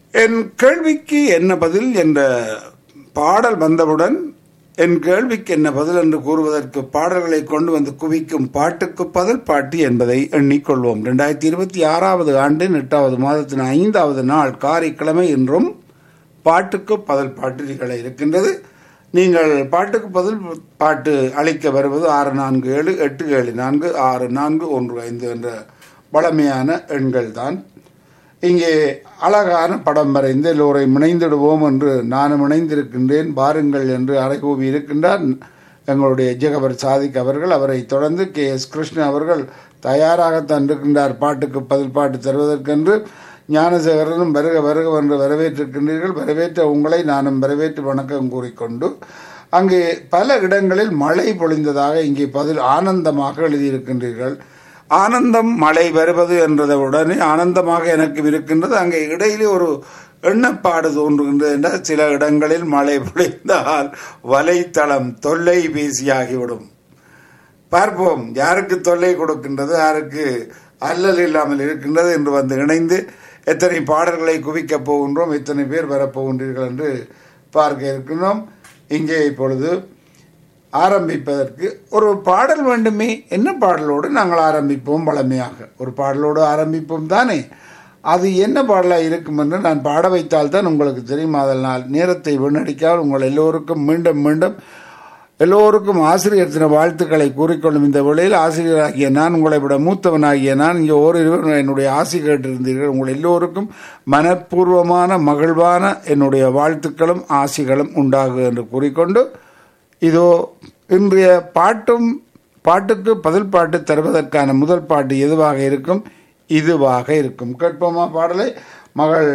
என் கேள்விக்கு என்ன பதில் என்ற பாடல் வந்தவுடன் என் கேள்விக்கு என்ன பதில் என்று கூறுவதற்கு பாடல்களை கொண்டு வந்து குவிக்கும் பாட்டுக்கு பதில் பாட்டு என்பதை எண்ணிக்கொள்வோம் ரெண்டாயிரத்தி இருபத்தி ஆறாவது ஆண்டின் எட்டாவது மாதத்தின் ஐந்தாவது நாள் காரிக்கிழமை இன்றும் பாட்டுக்கு பதில் பாட்டு நிகழ இருக்கின்றது நீங்கள் பாட்டுக்கு பதில் பாட்டு அளிக்க வருவது ஆறு நான்கு ஏழு எட்டு ஏழு நான்கு ஆறு நான்கு ஒன்று ஐந்து என்ற பழமையான எண்கள் தான் இங்கே அழகான படம் வரைந்து எல்லோரை இணைந்திடுவோம் என்று நானும் இணைந்திருக்கின்றேன் பாருங்கள் என்று அறைகூவி இருக்கின்றார் எங்களுடைய ஜெகபர் சாதிக் அவர்கள் அவரை தொடர்ந்து கே எஸ் கிருஷ்ணன் அவர்கள் தயாராகத்தான் இருக்கின்றார் பாட்டுக்கு பதில் பாட்டு தருவதற்கென்று ஞானசேகரனும் வருக வருக என்று வரவேற்றிருக்கின்றீர்கள் வரவேற்ற உங்களை நானும் வரவேற்று வணக்கம் கூறிக்கொண்டு அங்கே பல இடங்களில் மழை பொழிந்ததாக இங்கே பதில் ஆனந்தமாக எழுதியிருக்கின்றீர்கள் ஆனந்தம் மழை வருவது என்றதை உடனே ஆனந்தமாக எனக்கு இருக்கின்றது அங்கே இடையிலே ஒரு எண்ணப்பாடு தோன்றுகின்றது என்றால் சில இடங்களில் மழை பொழிந்தால் வலைத்தளம் தொல்லை பேசியாகிவிடும் பார்ப்போம் யாருக்கு தொல்லை கொடுக்கின்றது யாருக்கு அல்லல் இல்லாமல் இருக்கின்றது என்று வந்து இணைந்து எத்தனை பாடல்களை குவிக்கப் போகின்றோம் எத்தனை பேர் வரப்போகின்றீர்கள் என்று பார்க்க இருக்கின்றோம் இங்கே இப்பொழுது ஆரம்பிப்பதற்கு ஒரு பாடல் வேண்டுமே என்ன பாடலோடு நாங்கள் ஆரம்பிப்போம் பழமையாக ஒரு பாடலோடு ஆரம்பிப்போம் தானே அது என்ன பாடலாக இருக்கும் என்று நான் பாட வைத்தால் தான் உங்களுக்கு தெரியும் அதனால் நேரத்தை வீணடிக்காமல் உங்கள் எல்லோருக்கும் மீண்டும் மீண்டும் எல்லோருக்கும் ஆசிரியர் தின வாழ்த்துக்களை கூறிக்கொள்ளும் இந்த வேளையில் ஆசிரியராகிய நான் உங்களை விட மூத்தவனாகிய நான் இங்கே ஓரிருவர் என்னுடைய ஆசி கேட்டிருந்தீர்கள் உங்கள் எல்லோருக்கும் மனப்பூர்வமான மகிழ்வான என்னுடைய வாழ்த்துக்களும் ஆசிகளும் உண்டாகு என்று கூறிக்கொண்டு இதோ இன்றைய பாட்டும் பாட்டுக்கு பதில் பாட்டு தருவதற்கான முதல் பாட்டு எதுவாக இருக்கும் இதுவாக இருக்கும் கேட்போமா பாடலை மகள்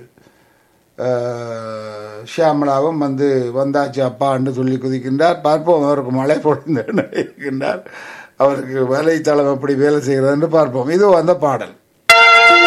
அஹ், ஷியாமளாவும் வந்து வந்தாச்சு அப்பா என்று சொல்லி குதிக்கின்றார் பார்ப்போம் அவருக்கு மழை பொழிந்து இருக்கின்றார் அவருக்கு வேலைத்தளம் எப்படி வேலை செய்கிறது என்று பார்ப்போம் இது அந்த பாடல்